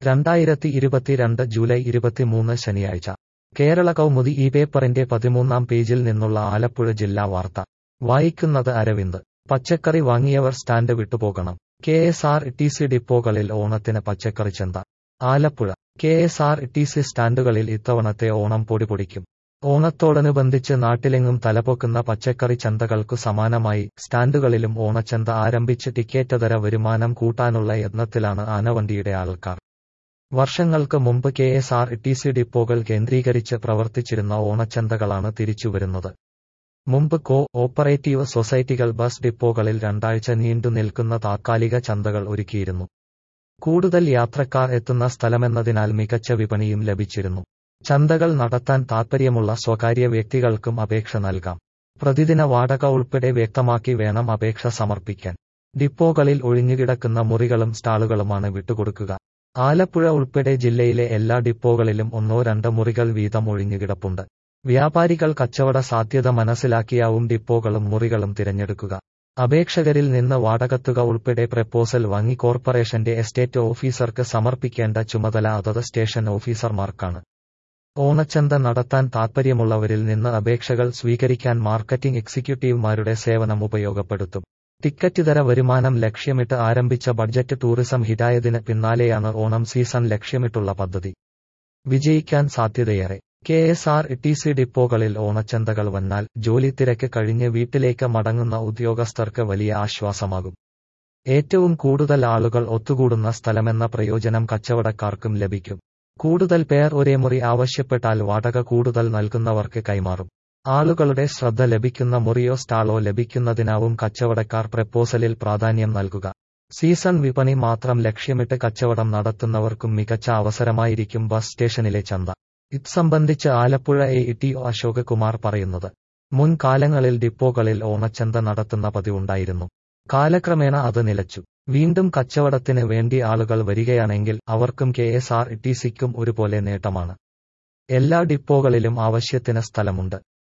രണ്ടായിരത്തി ഇരുപത്തിരണ്ട് ജൂലൈ ഇരുപത്തിമൂന്ന് ശനിയാഴ്ച കേരള കൗമുദി ഈ പേപ്പറിന്റെ പതിമൂന്നാം പേജിൽ നിന്നുള്ള ആലപ്പുഴ ജില്ലാ വാർത്ത വായിക്കുന്നത് അരവിന്ദ് പച്ചക്കറി വാങ്ങിയവർ സ്റ്റാൻഡ് വിട്ടുപോകണം K S R T C ഡിപ്പോകളിൽ ഓണത്തിന് പച്ചക്കറി ചന്ത Alappuzha K S R T C സ്റ്റാൻഡുകളിൽ ഇത്തവണത്തെ ഓണം പൊടിപൊടിക്കും ഓണത്തോടനുബന്ധിച്ച് നാട്ടിലെങ്ങും തലപൊക്കുന്ന പച്ചക്കറി ചന്തകൾക്കു സമാനമായി സ്റ്റാൻഡുകളിലും ഓണച്ചന്ത ആരംഭിച്ച് ടിക്കറ്റതര വരുമാനം കൂട്ടാനുള്ള യത്നത്തിലാണ് ആനവണ്ടിയുടെ ആൾക്കാർ വർഷങ്ങൾക്ക് മുമ്പ് K S R T C ഡിപ്പോകൾ കേന്ദ്രീകരിച്ച് പ്രവർത്തിച്ചിരുന്ന ഓണച്ചന്തകളാണ് തിരിച്ചുവരുന്നത് മുമ്പ് കോ ഓപ്പറേറ്റീവ് സൊസൈറ്റികൾ ബസ് ഡിപ്പോകളിൽ രണ്ടാഴ്ച നീണ്ടു നിൽക്കുന്ന താത്കാലിക ചന്തകൾ ഒരുക്കിയിരുന്നു കൂടുതൽ യാത്രക്കാർ എത്തുന്ന സ്ഥലമെന്നതിനാൽ മികച്ച വിപണിയും ലഭിച്ചിരുന്നു ചന്തകൾ നടത്താൻ താൽപ്പര്യമുള്ള സ്വകാര്യ വ്യക്തികൾക്കും അപേക്ഷ നൽകാം പ്രതിദിന വാടക ഉൾപ്പെടെ വ്യക്തമാക്കി വേണം അപേക്ഷ സമർപ്പിക്കാൻ ഡിപ്പോകളിൽ ഒഴിഞ്ഞുകിടക്കുന്ന മുറികളും സ്റ്റാളുകളുമാണ് വിട്ടുകൊടുക്കുക ആലപ്പുഴ ഉൾപ്പെടെ ജില്ലയിലെ എല്ലാ ഡിപ്പോകളിലും ഒന്നോ രണ്ടോ മുറികൾ വീതം ഒഴിഞ്ഞുകിടപ്പുണ്ട് വ്യാപാരികൾ കച്ചവട സാധ്യത മനസ്സിലാക്കിയാവും ഡിപ്പോകളും മുറികളും തിരഞ്ഞെടുക്കുക അപേക്ഷകരിൽ നിന്ന് വാടകത്തുക ഉൾപ്പെടെ പ്രപ്പോസൽ വാങ്ങി കോർപ്പറേഷന്റെ എസ്റ്റേറ്റ് ഓഫീസർക്ക് സമർപ്പിക്കേണ്ട ചുമതല അതത് സ്റ്റേഷൻ ഓഫീസർമാർക്കാണ് ഓണച്ചന്ത നടത്താൻ താൽപ്പര്യമുള്ളവരിൽ നിന്ന് അപേക്ഷകൾ സ്വീകരിക്കാൻ മാർക്കറ്റിംഗ് എക്സിക്യൂട്ടീവുമാരുടെ സേവനം ഉപയോഗപ്പെടുത്തും ടിക്കറ്റിതര വരുമാനം ലക്ഷ്യമിട്ട് ആരംഭിച്ച ബഡ്ജറ്റ് ടൂറിസം ഹിതായതിന് പിന്നാലെയാണ് ഓണം സീസൺ ലക്ഷ്യമിട്ടുള്ള പദ്ധതി വിജയിക്കാൻ സാധ്യതയേറെ K S R T C ഡിപ്പോകളിൽ ഓണച്ചന്തകൾ വന്നാൽ ജോലി തിരക്ക് കഴിഞ്ഞ് വീട്ടിലേക്ക് മടങ്ങുന്ന ഉദ്യോഗസ്ഥർക്ക് വലിയ ആശ്വാസമാകും ഏറ്റവും കൂടുതൽ ആളുകൾ ഒത്തുകൂടുന്ന സ്ഥലമെന്ന പ്രയോജനം കച്ചവടക്കാർക്കും ലഭിക്കും കൂടുതൽ പേർ ഒരേ മുറി ആവശ്യപ്പെട്ടാൽ വാടക കൂടുതൽ നൽകുന്നവർക്ക് കൈമാറും ആളുകളുടെ ശ്രദ്ധ ലഭിക്കുന്ന മുറിയോ സ്റ്റാളോ ലഭിക്കുന്നതിനാവും കച്ചവടക്കാർ പ്രപ്പോസലിൽ പ്രാധാന്യം നൽകുക സീസൺ വിപണി മാത്രം ലക്ഷ്യമിട്ട് കച്ചവടം നടത്തുന്നവർക്കും മികച്ച അവസരമായിരിക്കും ബസ് സ്റ്റേഷനിലെ ചന്ത ഇത് സംബന്ധിച്ച് Alappuzha A T O Ashok Kumar പറയുന്നത് മുൻകാലങ്ങളിൽ ഡിപ്പോകളിൽ ഓണച്ചന്ത നടത്തുന്ന പതിവുണ്ടായിരുന്നു കാലക്രമേണ അത് നിലച്ചു വീണ്ടും കച്ചവടത്തിന് വേണ്ടി ആളുകൾ വരികയാണെങ്കിൽ അവർക്കും കെ എസ് ആർ ടി സിക്കും ഒരുപോലെ നേട്ടമാണ് എല്ലാ ഡിപ്പോകളിലും ആവശ്യത്തിന് സ്ഥലമുണ്ട്